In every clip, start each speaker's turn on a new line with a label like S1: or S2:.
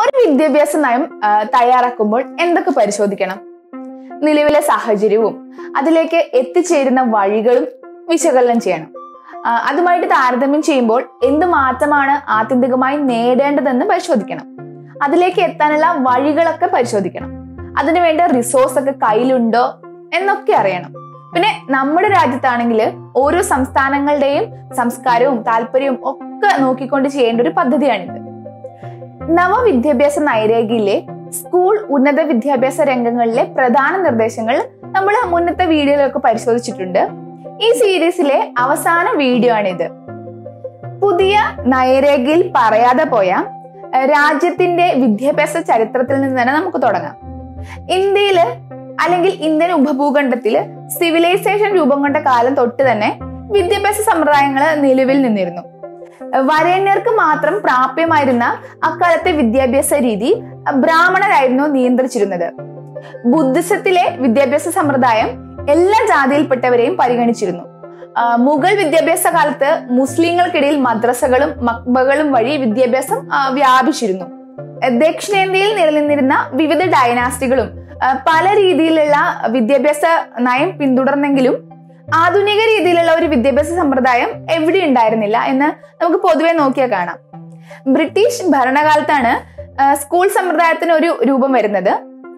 S1: ഒരു വിദ്യാഭ്യാസ നയം ആ, തയ്യാറാക്കുമ്പോൾ എന്തൊക്കെ പരിശോധിക്കണം നിലവിലെ സാഹചര്യവും അതിലേക്ക് എത്തിച്ചേരുന്ന വഴികളും വിശകലനം ചെയ്യണം ആ, അതുമായിട്ട് താരതമ്യം ചെയ്യുമ്പോൾ എന്ത് മാറ്റമാണ് ആത്യന്തികമായി നേടേണ്ടതെന്ന് പരിശോധിക്കണം അതിലേക്ക് എത്താനുള്ള വഴികളൊക്കെ പരിശോധിക്കണം അതിനു വേണ്ട റിസോഴ്സ് ഒക്കെ കയ്യിലുണ്ടോ എന്നൊക്കെ അറിയണം പിന്നെ നമ്മുടെ രാജ്യത്താണെങ്കിൽ ഓരോ സംസ്ഥാനങ്ങളുടെയും സംസ്കാരവും താല്പര്യവും ഒക്കെ നോക്കിക്കൊണ്ട് ചെയ്യേണ്ട ഒരു പദ്ധതിയാണിത് നവവിദ്യാഭ്യാസ നൈരേഖയിലെ സ്കൂൾ ഉന്നത വിദ്യാഭ്യാസ രംഗങ്ങളിലെ പ്രധാന നിർദ്ദേശങ്ങൾ നമ്മൾ മുന്നത്തെ വീഡിയോയിലൊക്കെ പരിശോധിച്ചിട്ടുണ്ട് ഈ സീരീസിലെ അവസാന വീഡിയോ ആണിത് പുതിയ നൈരേഖയിൽ പറയാതെ പോയ ഏഹ്, രാജ്യത്തിന്റെ വിദ്യാഭ്യാസ ചരിത്രത്തിൽ നിന്ന് തന്നെ നമുക്ക് തുടങ്ങാം ഇന്ത്യയില് അല്ലെങ്കിൽ ഇന്ത്യൻ ഉപഭൂഖണ്ഡത്തില് സിവിലൈസേഷൻ രൂപം കൊണ്ട കാലം തൊട്ട് തന്നെ വിദ്യാഭ്യാസ സമ്പ്രദായങ്ങൾ നിലവിൽ നിന്നിരുന്നു വരേണ്യർക്ക് മാത്രം പ്രാപ്യമായിരുന്ന അക്കാലത്തെ വിദ്യാഭ്യാസ രീതി ബ്രാഹ്മണരായിരുന്നു നിയന്ത്രിച്ചിരുന്നത് ബുദ്ധിസത്തിലെ വിദ്യാഭ്യാസ സമ്പ്രദായം എല്ലാ ജാതിയിൽപ്പെട്ടവരെയും പരിഗണിച്ചിരുന്നു ആ, മുഗൾ വിദ്യാഭ്യാസ കാലത്ത് മുസ്ലിങ്ങൾക്കിടയിൽ മദ്രസകളും മക്ബകളും വഴി വിദ്യാഭ്യാസം ആ, വ്യാപിച്ചിരുന്നു ദക്ഷിണേന്ത്യയിൽ നിലനിന്നിരുന്ന വിവിധ ഡൈനാസ്റ്റികളും ആ, പല രീതിയിലുള്ള വിദ്യാഭ്യാസ നയം പിന്തുടർന്നെങ്കിലും ആധുനിക രീതിയിലുള്ള ഒരു വിദ്യാഭ്യാസ സമ്പ്രദായം എവിടെ ഉണ്ടായിരുന്നില്ല എന്ന് നമുക്ക് പൊതുവെ നോക്കിയാൽ കാണാം ബ്രിട്ടീഷ് ഭരണകാലത്താണ് ആ, സ്കൂൾ സമ്പ്രദായത്തിന് ഒരു രൂപം വരുന്നത്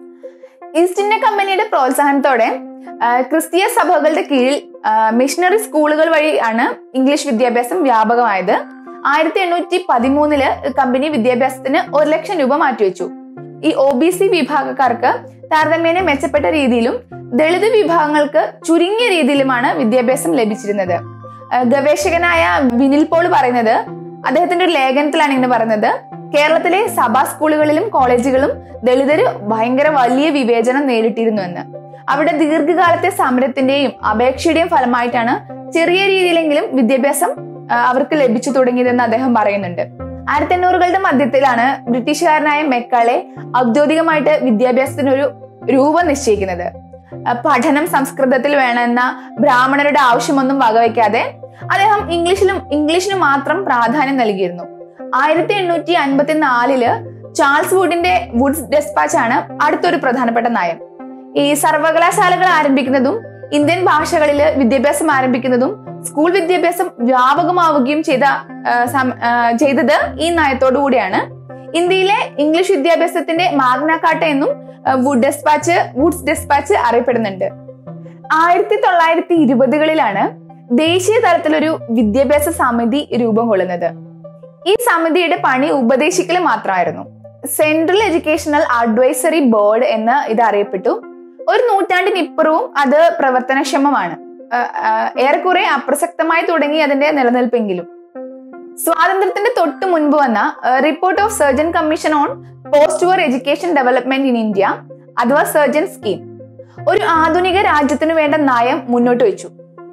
S1: ഈസ്റ്റ് ഇന്ത്യ കമ്പനിയുടെ പ്രോത്സാഹനത്തോടെ ആ, ക്രിസ്തീയ സഭകളുടെ കീഴിൽ ആ, മിഷണറി സ്കൂളുകൾ വഴിയാണ് ഇംഗ്ലീഷ് വിദ്യാഭ്യാസം വ്യാപകമായത് ആയിരത്തി എണ്ണൂറ്റി പതിമൂന്നില് കമ്പനി വിദ്യാഭ്യാസത്തിന് ഒരു ലക്ഷം രൂപ മാറ്റിവെച്ചു ഈ ഒ ബി സി വിഭാഗക്കാർക്ക് താരതമ്യേന മെച്ചപ്പെട്ട രീതിയിലും ദളിത് വിഭാഗങ്ങൾക്ക് ചുരുങ്ങിയ രീതിയിലുമാണ് വിദ്യാഭ്യാസം ലഭിച്ചിരുന്നത് ആ, ഗവേഷകനായ വിനിൽ പോൾ പറയുന്നത് അദ്ദേഹത്തിന്റെ ഒരു ലേഖനത്തിലാണ് ഇങ്ങനെ പറയുന്നത് കേരളത്തിലെ സഭാ സ്കൂളുകളിലും കോളേജുകളും ദളിതര് ഭയങ്കര വലിയ വിവേചനം നേരിട്ടിരുന്നു എന്ന് അവിടെ ദീർഘകാലത്തെ സമരത്തിന്റെയും അപേക്ഷയുടെയും ഫലമായിട്ടാണ് ചെറിയ രീതിയിലെങ്കിലും വിദ്യാഭ്യാസം ആ, അവർക്ക് ലഭിച്ചു തുടങ്ങിയതെന്ന് അദ്ദേഹം പറയുന്നുണ്ട് ആയിരത്തി എണ്ണൂറുകളുടെ മധ്യത്തിലാണ് ബ്രിട്ടീഷുകാരനായ മെക്കാളെ ഔദ്യോഗികമായിട്ട് വിദ്യാഭ്യാസത്തിന് ഒരു രൂപം നിശ്ചയിക്കുന്നത് ആ, പഠനം സംസ്കൃതത്തിൽ വേണമെന്ന ബ്രാഹ്മണരുടെ ആവശ്യമൊന്നും വകവയ്ക്കാതെ അദ്ദേഹം ഇംഗ്ലീഷിലും ഇംഗ്ലീഷിന് മാത്രം പ്രാധാന്യം നൽകിയിരുന്നു ആയിരത്തി എണ്ണൂറ്റി അൻപത്തി നാലില് ചാൾസ് വുഡിന്റെ വുഡ്സ് ഡെസ്പാച്ച് ആണ് അടുത്തൊരു പ്രധാനപ്പെട്ട നയം ഈ സർവകലാശാലകൾ ആരംഭിക്കുന്നതും ഇന്ത്യൻ ഭാഷകളിൽ വിദ്യാഭ്യാസം ആരംഭിക്കുന്നതും സ്കൂൾ വിദ്യാഭ്യാസം വ്യാപകമാവുകയും ചെയ്ത ആ, സം- ആ, ചെയ്തത് ഈ നയത്തോടു കൂടിയാണ് ഇന്ത്യയിലെ ഇംഗ്ലീഷ് വിദ്യാഭ്യാസത്തിന്റെ മാഗ്നാക്കാട്ട എന്നും ആ, വുഡ് ഡെസ്പാച്ച് വുഡ്സ് ഡെസ്പാച്ച് അറിയപ്പെടുന്നുണ്ട് ആയിരത്തി തൊള്ളായിരത്തി ഇരുപതുകളിലാണ് ദേശീയ തലത്തിലൊരു വിദ്യാഭ്യാസ സമിതി രൂപം കൊള്ളുന്നത് ഈ സമിതിയുടെ പണി ഉപദേശിക്കൽ മാത്രമായിരുന്നു സെൻട്രൽ എഡ്യൂക്കേഷണൽ അഡ്വൈസറി ബോർഡ് എന്ന് ഇത് അറിയപ്പെട്ടു ഒരു നൂറ്റാണ്ടിനിപ്പുറവും അത് പ്രവർത്തനക്ഷമമാണ് ആ, ആ, ഏറെക്കുറെ അപ്രസക്തമായി തുടങ്ങി അതിന്റെ നിലനിൽപ്പെങ്കിലും സ്വാതന്ത്ര്യത്തിന്റെ തൊട്ടു മുൻപ് വന്ന report of Sargent commission on post war education development in India അഥവാ സർജൻ സ്കീം ഒരു ആധുനിക രാജ്യത്തിനു വേണ്ട നയം മുന്നോട്ട് വെച്ചു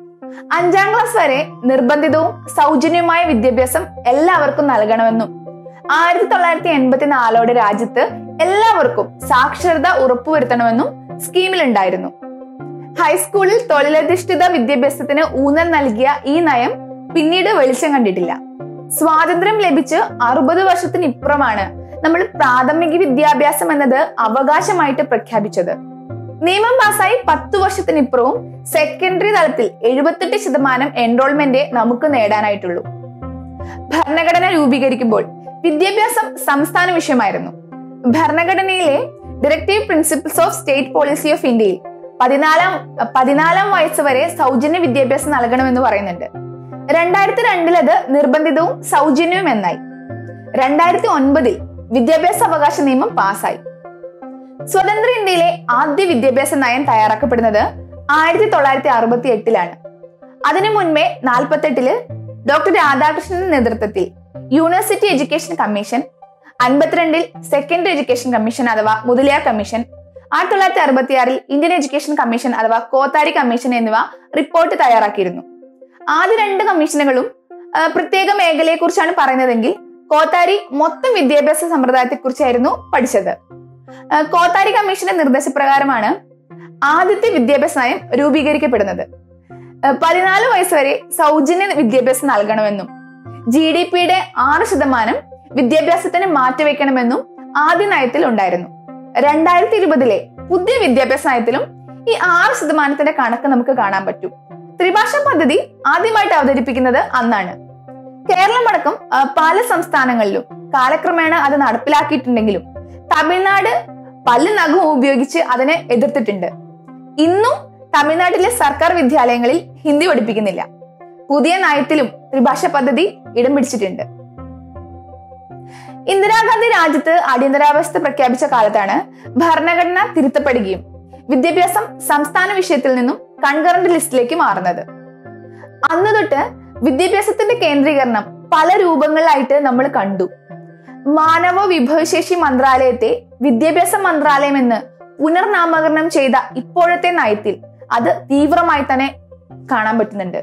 S1: അഞ്ചാം ക്ലാസ് വരെ നിർബന്ധിതവും സൗജന്യവുമായ വിദ്യാഭ്യാസം എല്ലാവർക്കും നൽകണമെന്നും ആയിരത്തി തൊള്ളായിരത്തി എൺപത്തി നാലോടെ രാജ്യത്ത് എല്ലാവർക്കും സാക്ഷരത ഉറപ്പുവരുത്തണമെന്നും സ്കീമിലുണ്ടായിരുന്നു ഹൈസ്കൂളിൽ തൊഴിലധിഷ്ഠിത വിദ്യാഭ്യാസത്തിന് ഊന്നൽ നൽകിയ ഈ നയം പിന്നീട് വെളിച്ചം കണ്ടിട്ടില്ല സ്വാതന്ത്ര്യം ലഭിച്ച് അറുപത് വർഷത്തിന് ഇപ്പുറമാണ് നമ്മൾ പ്രാഥമിക വിദ്യാഭ്യാസം എന്നത് അവകാശമായിട്ട് പ്രഖ്യാപിച്ചത് നിയമം പാസ്സായി പത്തു വർഷത്തിനിപ്പുറവും സെക്കൻഡറി തലത്തിൽ എഴുപത്തെട്ട് ശതമാനം എൻറോൾമെന്റ് നമുക്ക് നേടാനായിട്ടുള്ളൂ ഭരണഘടന രൂപീകരിക്കുമ്പോൾ വിദ്യാഭ്യാസം സംസ്ഥാന വിഷയമായിരുന്നു ഭരണഘടനയിലെ directive principles of state policy of ഇന്ത്യയിൽ പതിനാലാം പതിനാലാം വയസ്സ് വരെ സൗജന്യ വിദ്യാഭ്യാസം നൽകണമെന്ന് പറയുന്നുണ്ട് രണ്ടായിരത്തി രണ്ടിൽ അത് നിർബന്ധിതവും സൗജന്യവും എന്നായി രണ്ടായിരത്തി ഒൻപതിൽ വിദ്യാഭ്യാസ അവകാശ നിയമം പാസ്സായി സ്വതന്ത്ര ഇന്ത്യയിലെ ആദ്യ വിദ്യാഭ്യാസ നയം തയ്യാറാക്കപ്പെടുന്നത് ആയിരത്തി തൊള്ളായിരത്തി അറുപത്തി എട്ടിലാണ് അതിനു മുൻപേ നാൽപ്പത്തെട്ടില് ഡോക്ടർ രാധാകൃഷ്ണന്റെ നേതൃത്വത്തിൽ യൂണിവേഴ്സിറ്റി എഡ്യൂക്കേഷൻ കമ്മീഷൻ അൻപത്തിരണ്ടിൽ സെക്കൻഡറി എഡ്യൂക്കേഷൻ കമ്മീഷൻ അഥവാ മുതലിയാർ കമ്മീഷൻ ആയിരത്തി തൊള്ളായിരത്തി അറുപത്തി ആറിൽ ഇന്ത്യൻ എഡ്യൂക്കേഷൻ കമ്മീഷൻ അഥവാ കോത്താരി കമ്മീഷൻ എന്നിവ റിപ്പോർട്ട് തയ്യാറാക്കിയിരുന്നു ആദ്യ രണ്ട് കമ്മീഷനുകളും ആ, പ്രത്യേക മേഖലയെക്കുറിച്ചാണ് പറയുന്നതെങ്കിൽ കോത്താരി മൊത്തം വിദ്യാഭ്യാസ സമ്പ്രദായത്തെക്കുറിച്ചായിരുന്നു പഠിച്ചത് ആ, കോത്താരി കമ്മീഷന്റെ നിർദ്ദേശപ്രകാരമാണ് ആദ്യത്തെ വിദ്യാഭ്യാസ നയം രൂപീകരിക്കപ്പെടുന്നത് ആ, പതിനാല് വയസ്സ് വരെ സൗജന്യ വിദ്യാഭ്യാസം നൽകണമെന്നും ജി ഡി പിയുടെ ആറ് ശതമാനം വിദ്യാഭ്യാസത്തിന് മാറ്റിവെക്കണമെന്നും ആദ്യ നയത്തിൽ ഉണ്ടായിരുന്നു രണ്ടായിരത്തി ഇരുപതിലെ പുതിയ വിദ്യാഭ്യാസ നയത്തിലും ഈ ആറ് ശതമാനത്തിന്റെ കണക്ക് നമുക്ക് കാണാൻ പറ്റും ത്രിഭാഷ പദ്ധതി ആദ്യമായിട്ട് അവതരിപ്പിക്കുന്നത് അന്നാണ് കേരളമടക്കം ആ, പല സംസ്ഥാനങ്ങളിലും കാലക്രമേണ അത് നടപ്പിലാക്കിയിട്ടുണ്ടെങ്കിലും തമിഴ്നാട് പല നഖവും ഉപയോഗിച്ച് അതിനെ എതിർത്തിട്ടുണ്ട് ഇന്നും തമിഴ്നാട്ടിലെ സർക്കാർ വിദ്യാലയങ്ങളിൽ ഹിന്ദി പഠിപ്പിക്കുന്നില്ല പുതിയ നയത്തിലും ത്രിഭാഷ പദ്ധതി ഇടം പിടിച്ചിട്ടുണ്ട് ഇന്ദിരാഗാന്ധി രാജ്യത്ത് അടിയന്തരാവസ്ഥ പ്രഖ്യാപിച്ച കാലത്താണ് ഭരണഘടന തിരുത്തപ്പെടുകയും വിദ്യാഭ്യാസം സംസ്ഥാന വിഷയത്തിൽ നിന്നും കൺകറന്റ് ലിസ്റ്റിലേക്ക് മാറുന്നത് അന്ന് തൊട്ട് വിദ്യാഭ്യാസത്തിന്റെ കേന്ദ്രീകരണം പല രൂപങ്ങളിലായിട്ട് നമ്മൾ കണ്ടു മാനവ വിഭവശേഷി മന്ത്രാലയത്തെ വിദ്യാഭ്യാസ മന്ത്രാലയം എന്ന് പുനർനാമകരണം ചെയ്ത ഇപ്പോഴത്തെ നയത്തിൽ അത് തീവ്രമായി തന്നെ കാണാൻ പറ്റുന്നുണ്ട്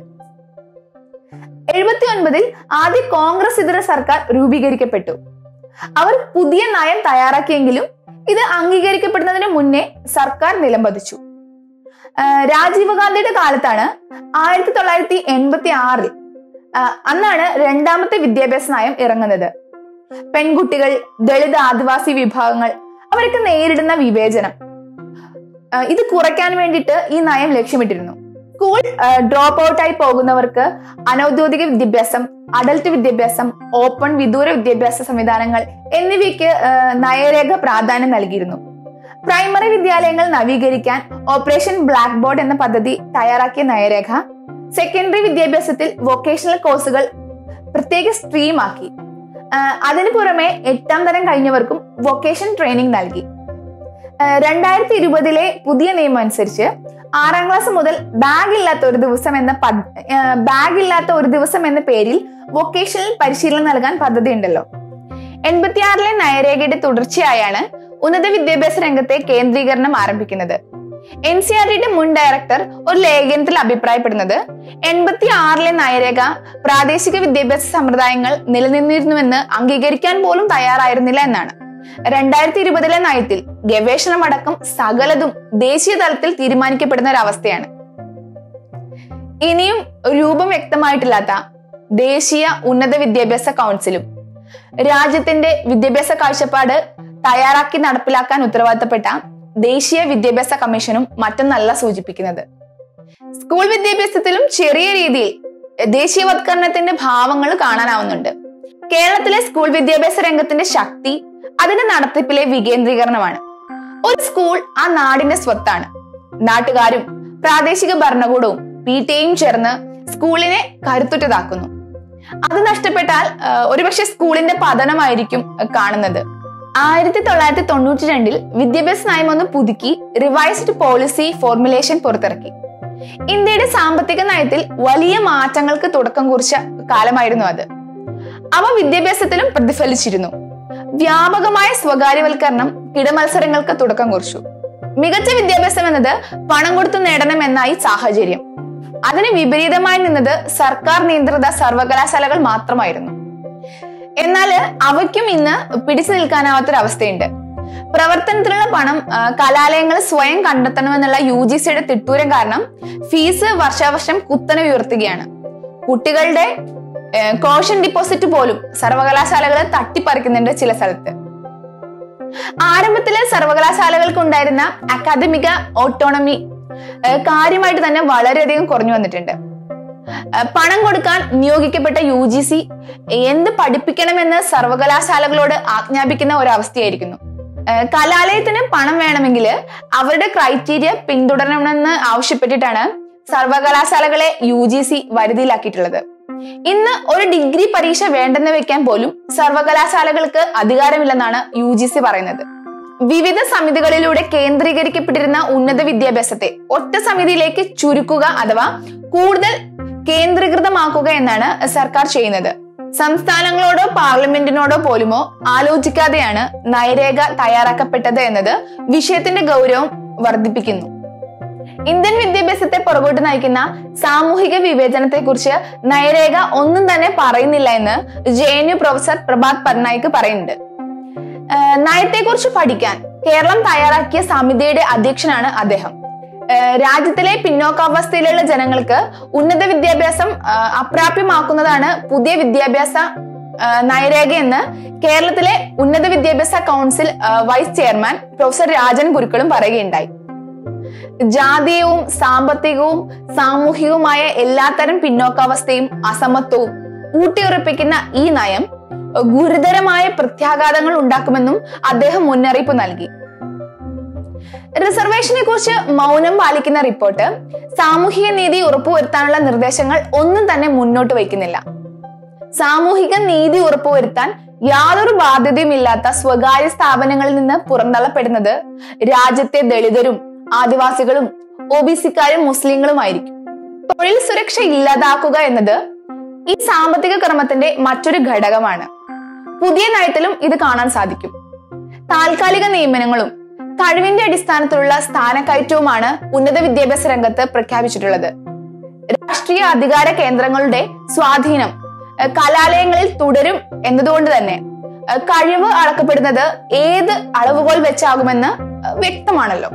S1: എഴുപത്തി ഒൻപതിൽ ആദ്യ കോൺഗ്രസ് ഇതര സർക്കാർ രൂപീകരിക്കപ്പെട്ടു അവർ പുതിയ നയം തയ്യാറാക്കിയെങ്കിലും ഇത് അംഗീകരിക്കപ്പെടുന്നതിന് മുന്നേ സർക്കാർ നിലംപതിച്ചു ആഹ് രാജീവ് ഗാന്ധിയുടെ കാലത്താണ് ആയിരത്തി തൊള്ളായിരത്തി എൺപത്തി ആറിൽ അന്നാണ് രണ്ടാമത്തെ വിദ്യാഭ്യാസ നയം ഇറങ്ങുന്നത് പെൺകുട്ടികൾ ദളിത് ആദിവാസി വിഭാഗങ്ങൾ അവരൊക്കെ നേരിടുന്ന വിവേചനം ആഹ് ഇത് കുറയ്ക്കാൻ വേണ്ടിയിട്ട് ഈ നയം ലക്ഷ്യമിട്ടിരുന്നു സ്കൂൾ ഡ്രോപ്പ് ഔട്ടായി പോകുന്നവർക്ക് അനൗദ്യോഗിക വിദ്യാഭ്യാസം അഡൽട്ട് വിദ്യാഭ്യാസം ഓപ്പൺ വിദൂര വിദ്യാഭ്യാസ സംവിധാനങ്ങൾ എന്നിവയ്ക്ക് ആഹ് നയരേഖ പ്രാധാന്യം നൽകിയിരുന്നു പ്രൈമറി വിദ്യാലയങ്ങൾ നവീകരിക്കാൻ ഓപ്പറേഷൻ ബ്ലാക്ക് ബോർഡ് എന്ന പദ്ധതി തയ്യാറാക്കിയ നയരേഖ സെക്കൻഡറി വിദ്യാഭ്യാസത്തിൽ വൊക്കേഷണൽ കോഴ്സുകൾ പ്രത്യേക സ്ട്രീം ആക്കി ആഹ് അതിനു പുറമെ എട്ടാം തരം കഴിഞ്ഞവർക്കും വൊക്കേഷൻ ട്രെയിനിങ് നൽകി ആഹ് രണ്ടായിരത്തി ഇരുപതിലെ പുതിയ നിയമം അനുസരിച്ച് ആറാം ക്ലാസ് മുതൽ ബാഗ് ഇല്ലാത്ത ഒരു ദിവസം എന്ന ബാഗ് ഇല്ലാത്ത ഒരു ദിവസം എന്ന പേരിൽ വൊക്കേഷണൽ പരിശീലനം നൽകാൻ പദ്ധതി ഉണ്ടല്ലോ എൺപത്തിയാറിലെ നയരേഖയുടെ തുടർച്ചയായാണ് ഉന്നത വിദ്യാഭ്യാസ രംഗത്തെ കേന്ദ്രീകരണം ആരംഭിക്കുന്നത് എൻ സി ആർ ടിയുടെ മുൻ ഡയറക്ടർ ഒരു ലേഖനത്തിൽ അഭിപ്രായപ്പെടുന്നത് എൺപത്തി ആറിലെ നയരേഖ പ്രാദേശിക വിദ്യാഭ്യാസ സമ്പ്രദായങ്ങൾ നിലനിന്നിരുന്നുവെന്ന് അംഗീകരിക്കാൻ പോലും തയ്യാറായിരുന്നില്ല എന്നാണ് രണ്ടായിരത്തി ഇരുപതിലെ നയത്തിൽ ഗവേഷണമടക്കം സകലതും ദേശീയ തലത്തിൽ തീരുമാനിക്കപ്പെടുന്ന ഒരവസ്ഥയാണ് ഇനിയും രൂപം വ്യക്തമായിട്ടില്ലാത്ത ദേശീയ ഉന്നത വിദ്യാഭ്യാസ കൗൺസിലും രാജ്യത്തിന്റെ വിദ്യാഭ്യാസ കാഴ്ചപ്പാട് തയ്യാറാക്കി നടപ്പിലാക്കാൻ ഉത്തരവാദിത്തപ്പെട്ട ദേശീയ വിദ്യാഭ്യാസ കമ്മീഷനും മറ്റൊന്നല്ല സൂചിപ്പിക്കുന്നത് സ്കൂൾ വിദ്യാഭ്യാസത്തിലും ചെറിയ രീതിയിൽ ദേശീയവത്കരണത്തിന്റെ ഭാവങ്ങൾ കാണാനാവുന്നുണ്ട് കേരളത്തിലെ സ്കൂൾ വിദ്യാഭ്യാസ രംഗത്തിന്റെ ശക്തി അതിന്റെ നടത്തിപ്പിലെ വികേന്ദ്രീകരണമാണ് ഒരു സ്കൂൾ ആ നാടിന്റെ സ്വത്താണ് നാട്ടുകാരും പ്രാദേശിക ഭരണകൂടവും പി ടിയും ചേർന്ന് സ്കൂളിനെ കരുത്തുറ്റതാക്കുന്നു അത് നഷ്ടപ്പെട്ടാൽ ആ, ഒരുപക്ഷെ സ്കൂളിന്റെ പതനമായിരിക്കും കാണുന്നത് ആയിരത്തി തൊള്ളായിരത്തി തൊണ്ണൂറ്റി രണ്ടിൽ വിദ്യാഭ്യാസ നയം ഒന്ന് പുതുക്കി റിവൈസ്ഡ് പോളിസി ഫോർമുലേഷൻ പുറത്തിറക്കി ഇന്ത്യയുടെ സാമ്പത്തിക നയത്തിൽ വലിയ മാറ്റങ്ങൾക്ക് തുടക്കം കുറിച്ച കാലമായിരുന്നു അത് അവ വിദ്യാഭ്യാസത്തിലും പ്രതിഫലിച്ചിരുന്നു വ്യാപകമായ സ്വകാര്യവൽക്കരണം കിടമത്സരങ്ങൾക്ക് തുടക്കം കുറിച്ചു മികച്ച വിദ്യാഭ്യാസം എന്നത് പണം കൊടുത്തു നേടണം എന്നായി സാഹചര്യം അതിന് വിപരീതമായി നിന്നത് സർക്കാർ നിയന്ത്രിത സർവകലാശാലകൾ മാത്രമായിരുന്നു എന്നാൽ അവയ്ക്കും ഇന്ന് പിടിച്ചു നിൽക്കാനാവാത്തൊരവസ്ഥയുണ്ട് പ്രവർത്തനത്തിലുള്ള പണം ആ, കലാലയങ്ങൾ സ്വയം കണ്ടെത്തണമെന്നുള്ള യു ജി സിയുടെ തിട്ടൂരം കാരണം ഫീസ് വർഷാവർഷം കുത്തനെ ഉയർത്തുകയാണ് കുട്ടികളുടെ കോഷൻ ഡിപ്പോസിറ്റ് പോലും സർവകലാശാലകൾ തട്ടിപ്പറിക്കുന്നുണ്ട് ചില സ്ഥലത്ത് ആരംഭത്തിലെ സർവകലാശാലകൾക്ക് ഉണ്ടായിരുന്ന അക്കാദമിക ഓട്ടോണമി ഏഹ് കാര്യമായിട്ട് തന്നെ വളരെയധികം കുറഞ്ഞു വന്നിട്ടുണ്ട് ഏഹ് പണം കൊടുക്കാൻ നിയോഗിക്കപ്പെട്ട യു ജി സി എന്ത് പഠിപ്പിക്കണമെന്ന് സർവകലാശാലകളോട് ആജ്ഞാപിക്കുന്ന ഒരവസ്ഥയായിരിക്കുന്നു ഏഹ് കലാലയത്തിന് പണം വേണമെങ്കിൽ അവരുടെ ക്രൈറ്റീരിയ പിന്തുടരണമെന്ന് ആവശ്യപ്പെട്ടിട്ടാണ് സർവകലാശാലകളെ യു ജി സി വരുതിയിലാക്കിയിട്ടുള്ളത് ഇന്ന് ഒരു ഡിഗ്രി പരീക്ഷ വേണ്ടെന്ന് വെക്കാൻ പോലും സർവകലാശാലകൾക്ക് അധികാരമില്ലെന്നാണ് യു ജി സി പറയുന്നത് വിവിധ സമിതികളിലൂടെ കേന്ദ്രീകരിക്കപ്പെട്ടിരുന്ന ഉന്നത വിദ്യാഭ്യാസത്തെ ഒറ്റ സമിതിയിലേക്ക് ചുരുക്കുക അഥവാ കൂടുതൽ കേന്ദ്രീകൃതമാക്കുക എന്നാണ് സർക്കാർ ചെയ്യുന്നത് സംസ്ഥാനങ്ങളോടോ പാർലമെന്റിനോടോ പോലുമോ ആലോചിക്കാതെയാണ് നയരേഖ തയ്യാറാക്കപ്പെട്ടത് എന്നത് വിഷയത്തിന്റെ ഗൗരവം വർദ്ധിപ്പിക്കുന്നു ഇന്ത്യൻ വിദ്യാഭ്യാസത്തെ പുറകോട്ട് നയിക്കുന്ന സാമൂഹിക വിവേചനത്തെ കുറിച്ച് നയരേഖ ഒന്നും തന്നെ പറയുന്നില്ല എന്ന് J N U professor Prabhat Patnaik പറയുന്നുണ്ട് ഏഹ് നയത്തെക്കുറിച്ച് പഠിക്കാൻ കേരളം തയ്യാറാക്കിയ സമിതിയുടെ അധ്യക്ഷനാണ് അദ്ദേഹം ഏഹ് രാജ്യത്തിലെ പിന്നോക്കാവസ്ഥയിലുള്ള ജനങ്ങൾക്ക് ഉന്നത വിദ്യാഭ്യാസം ആഹ് അപ്രാപ്യമാക്കുന്നതാണ് പുതിയ വിദ്യാഭ്യാസ ആ, നയരേഖ എന്ന് കേരളത്തിലെ ഉന്നത വിദ്യാഭ്യാസ കൗൺസിൽ ആ, വൈസ് ചെയർമാൻ പ്രൊഫസർ രാജൻ ഗുരുക്കളും പറയുകയുണ്ടായി ജാതീയവും സാമ്പത്തികവും സാമൂഹികവുമായ എല്ലാത്തരം പിന്നോക്കാവസ്ഥയും അസമത്വവും ഊട്ടിയുറപ്പിക്കുന്ന ഈ നയം ഗുരുതരമായ പ്രത്യാഘാതങ്ങൾ ഉണ്ടാക്കുമെന്നും അദ്ദേഹം മുന്നറിയിപ്പ് നൽകി റിസർവേഷനെ കുറിച്ച് മൗനം പാലിക്കുന്ന റിപ്പോർട്ട് സാമൂഹിക നീതി ഉറപ്പുവരുത്താനുള്ള നിർദ്ദേശങ്ങൾ ഒന്നും തന്നെ മുന്നോട്ട് വയ്ക്കുന്നില്ല സാമൂഹിക നീതി ഉറപ്പുവരുത്താൻ യാതൊരു ബാധ്യതയുമില്ലാത്ത സ്വകാര്യ സ്ഥാപനങ്ങളിൽ നിന്ന് പുറന്തള്ളപ്പെടുന്നത് രാജ്യത്തെ ദളിതരും ആദിവാസികളും ഒ ബി സിക്കാരും മുസ്ലിങ്ങളുമായിരിക്കും തൊഴിൽ സുരക്ഷ ഇല്ലാതാക്കുക എന്നത് ഈ സാമ്പത്തിക ക്രമത്തിന്റെ മറ്റൊരു ഘടകമാണ് പുതിയ നയത്തിലും ഇത് കാണാൻ സാധിക്കും താൽക്കാലിക നിയമനങ്ങളും കഴിവിന്റെ അടിസ്ഥാനത്തിലുള്ള സ്ഥാനക്കയറ്റവുമാണ് ഉന്നത വിദ്യാഭ്യാസ രംഗത്ത് പ്രഖ്യാപിച്ചിട്ടുള്ളത് രാഷ്ട്രീയ അധികാര കേന്ദ്രങ്ങളുടെ സ്വാധീനം ഏഹ് കലാലയങ്ങളിൽ തുടരും എന്നതുകൊണ്ട് തന്നെ ഏഹ് കഴിവ് അളക്കപ്പെടുന്നത് ഏത് അളവുകോൽ വെച്ചാകുമെന്ന് ഏഹ് വ്യക്തമാണല്ലോ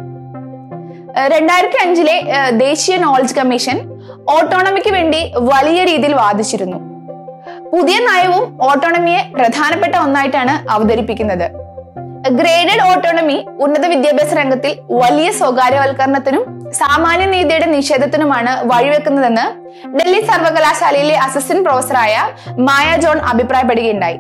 S1: ഏഹ് രണ്ടായിരത്തി അഞ്ചിലെ ഏഹ് ദേശീയ നോളജ് കമ്മീഷൻ ഓട്ടോണമിക്ക് വേണ്ടി വലിയ രീതിയിൽ വാദിച്ചിരുന്നു പുതിയ നയവും ഓട്ടോണമിയെ പ്രധാനപ്പെട്ട ഒന്നായിട്ടാണ് അവതരിപ്പിക്കുന്നത് ഗ്രേഡഡ് ഓട്ടോണമി ഉന്നത വിദ്യാഭ്യാസ രംഗത്തിൽ വലിയ സ്വകാര്യവൽക്കരണത്തിനും സാമാന്യ നീതിയുടെ നിഷേധത്തിനുമാണ് വഴിവെക്കുന്നതെന്ന് ഡൽഹി സർവകലാശാലയിലെ അസിസ്റ്റന്റ് പ്രൊഫസറായ മായ ജോൺ അഭിപ്രായപ്പെടുകയുണ്ടായി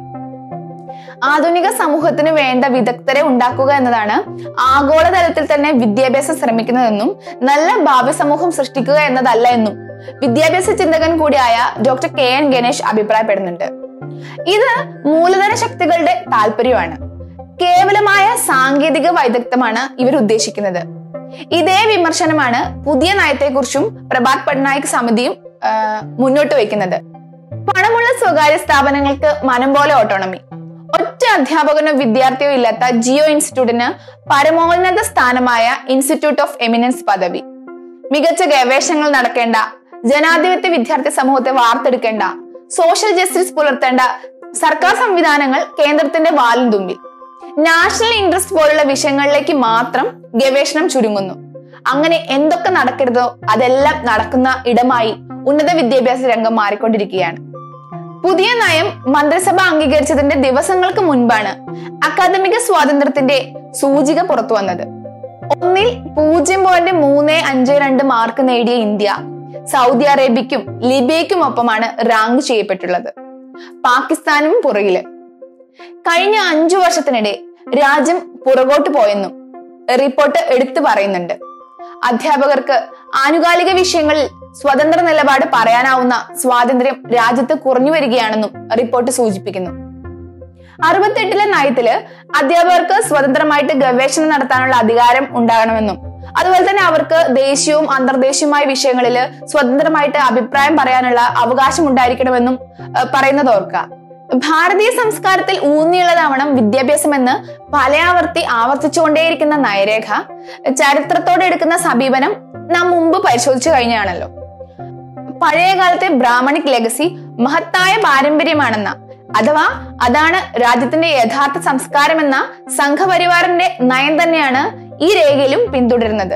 S1: ആധുനിക സമൂഹത്തിന് വേണ്ട വിദഗ്ധരെ ഉണ്ടാക്കുക എന്നതാണ് ആഗോളതലത്തിൽ തന്നെ വിദ്യാഭ്യാസം ശ്രമിക്കുന്നതെന്നും നല്ല ഭാവി സമൂഹം സൃഷ്ടിക്കുക എന്നതല്ല എന്നും വിദ്യാഭ്യാസ ചിന്തകൻ കൂടിയായ ഡോക്ടർ കെ എൻ ഗണേഷ് അഭിപ്രായപ്പെടുന്നുണ്ട് ഇത് മൂലധന ശക്തികളുടെ താല്പര്യമാണ് കേവലമായ സാങ്കേതിക വൈദഗ്ധ്യമാണ് ഇവർ ഉദ്ദേശിക്കുന്നത് ഇതേ വിമർശനമാണ് പുതിയ നയത്തെക്കുറിച്ചും പ്രഭാത് പട്നായിക് സമിതിയും ആ, മുന്നോട്ട് വയ്ക്കുന്നത് പണമുള്ള സ്വകാര്യ സ്ഥാപനങ്ങൾക്ക് മനം പോലെ ഓട്ടോണമി ഒറ്റ അധ്യാപകനോ വിദ്യാർത്ഥിയോ ഇല്ലാത്ത ജിയോ ഇൻസ്റ്റിറ്റ്യൂട്ടിന് പരമോന്നത സ്ഥാനമായ ഇൻസ്റ്റിറ്റ്യൂട്ട് ഓഫ് എമിനൻസ് പദവി മികച്ച ഗവേഷണങ്ങൾ നടക്കേണ്ട ജനാധിപത്യ വിദ്യാർത്ഥി സമൂഹത്തെ വാർത്തെടുക്കേണ്ട സോഷ്യൽ ജസ്റ്റിസ് പുലർത്തേണ്ട സർക്കാർ സംവിധാനങ്ങൾ കേന്ദ്രത്തിന്റെ വാലും തുമ്പിൽ നാഷണൽ ഇൻട്രസ്റ്റ് പോലുള്ള വിഷയങ്ങളിലേക്ക് മാത്രം ഗവേഷണം ചുരുങ്ങുന്നു അങ്ങനെ എന്തൊക്കെ നടക്കരുതോ അതെല്ലാം നടക്കുന്ന ഇടമായി ഉന്നത വിദ്യാഭ്യാസ രംഗം മാറിക്കൊണ്ടിരിക്കുകയാണ് പുതിയ നയം മന്ത്രിസഭ അംഗീകരിച്ചതിന്റെ ദിവസങ്ങൾക്ക് മുൻപാണ് അക്കാദമിക സ്വാതന്ത്ര്യത്തിന്റെ സൂചിക പുറത്തു വന്നത് ഒന്നിൽ പൂജ്യം പോയിന്റ് മൂന്ന് അഞ്ച് രണ്ട് മാർക്ക് നേടിയ ഇന്ത്യ സൗദി അറേബ്യക്കും ലിബിയയ്ക്കും ഒപ്പമാണ് റാങ്ക് ചെയ്യപ്പെട്ടുള്ളത് പാകിസ്ഥാനും പുറകില് കഴിഞ്ഞ അഞ്ചു വർഷത്തിനിടെ രാജ്യം പുറകോട്ട് പോയെന്നും റിപ്പോർട്ട് എടുത്തു പറയുന്നുണ്ട് അധ്യാപകർക്ക് ആനുകാലിക വിഷയങ്ങളിൽ സ്വതന്ത്ര നിലപാട് പറയാനാവുന്ന സ്വാതന്ത്ര്യം രാജ്യത്ത് കുറഞ്ഞു വരികയാണെന്നും റിപ്പോർട്ട് സൂചിപ്പിക്കുന്നു അറുപത്തെട്ടിലെ നയത്തില് അധ്യാപകർക്ക് സ്വതന്ത്രമായിട്ട് ഗവേഷണം നടത്താനുള്ള അധികാരം ഉണ്ടാകണമെന്നും അതുപോലെ തന്നെ അവർക്ക് ദേശീയവും അന്തർദേശീയവുമായ വിഷയങ്ങളിൽ സ്വതന്ത്രമായിട്ട് അഭിപ്രായം പറയാനുള്ള അവകാശം ഉണ്ടായിരിക്കണമെന്നും ഏഹ്, പറയുന്നത് ഓർക്കുക ഭാരതീയ സംസ്കാരത്തിൽ ഊന്നിയുള്ളതാവണം വിദ്യാഭ്യാസം എന്ന് പലയാവർത്തി ആവർത്തിച്ചുകൊണ്ടേയിരിക്കുന്ന നയരേഖ ചരിത്രത്തോടെ എടുക്കുന്ന സമീപനം നാം മുമ്പ് പരിശോധിച്ചു കഴിഞ്ഞാണല്ലോ പഴയ കാലത്തെ ബ്രാഹ്മണിക് ലെഗസി മഹത്തായ പാരമ്പര്യമാണെന്ന അഥവാ അതാണ് രാജ്യത്തിന്റെ യഥാർത്ഥ സംസ്കാരമെന്ന സംഘപരിവാറിന്റെ നയം തന്നെയാണ് ഈ രേഖയിലും പിന്തുടരുന്നത്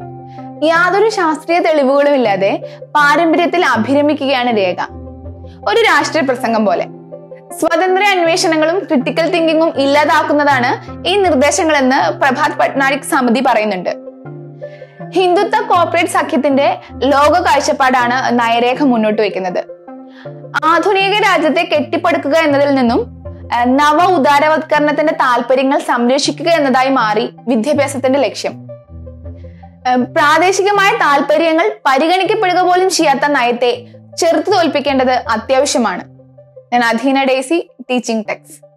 S1: യാതൊരു ശാസ്ത്രീയ തെളിവുകളും ഇല്ലാതെ പാരമ്പര്യത്തിൽ അഭിരമിക്കുകയാണ് രേഖ ഒരു രാഷ്ട്രീയ പ്രസംഗം പോലെ സ്വതന്ത്ര അന്വേഷണങ്ങളും ക്രിട്ടിക്കൽ തിങ്കിങ്ങും ഇല്ലാതാക്കുന്നതാണ് ഈ നിർദ്ദേശങ്ങളെന്ന് പ്രഭാത് പട്നായിക് സമിതി പറയുന്നുണ്ട് ഹിന്ദുത്വ കോർപ്പറേറ്റ് സഖ്യത്തിന്റെ ലോക കാഴ്ചപ്പാടാണ് നയരേഖ മുന്നോട്ട് വയ്ക്കുന്നത് ആധുനിക രാജ്യത്തെ കെട്ടിപ്പടുക്കുക എന്നതിൽ നിന്നും അഹ്, നവ ഉദാരവത്കരണത്തിന്റെ താല്പര്യങ്ങൾ സംരക്ഷിക്കുക എന്നതായി മാറി വിദ്യാഭ്യാസത്തിന്റെ ലക്ഷ്യം അഹ്, പ്രാദേശികമായ താല്പര്യങ്ങൾ പരിഗണിക്കപ്പെടുക പോലും ചെയ്യാത്ത നയത്തെ ചെറുത്തു തോൽപ്പിക്കേണ്ടത് അത്യാവശ്യമാണ് ഞാൻ അധീന ഡേസി ടീച്ചിങ് ടെക്സ്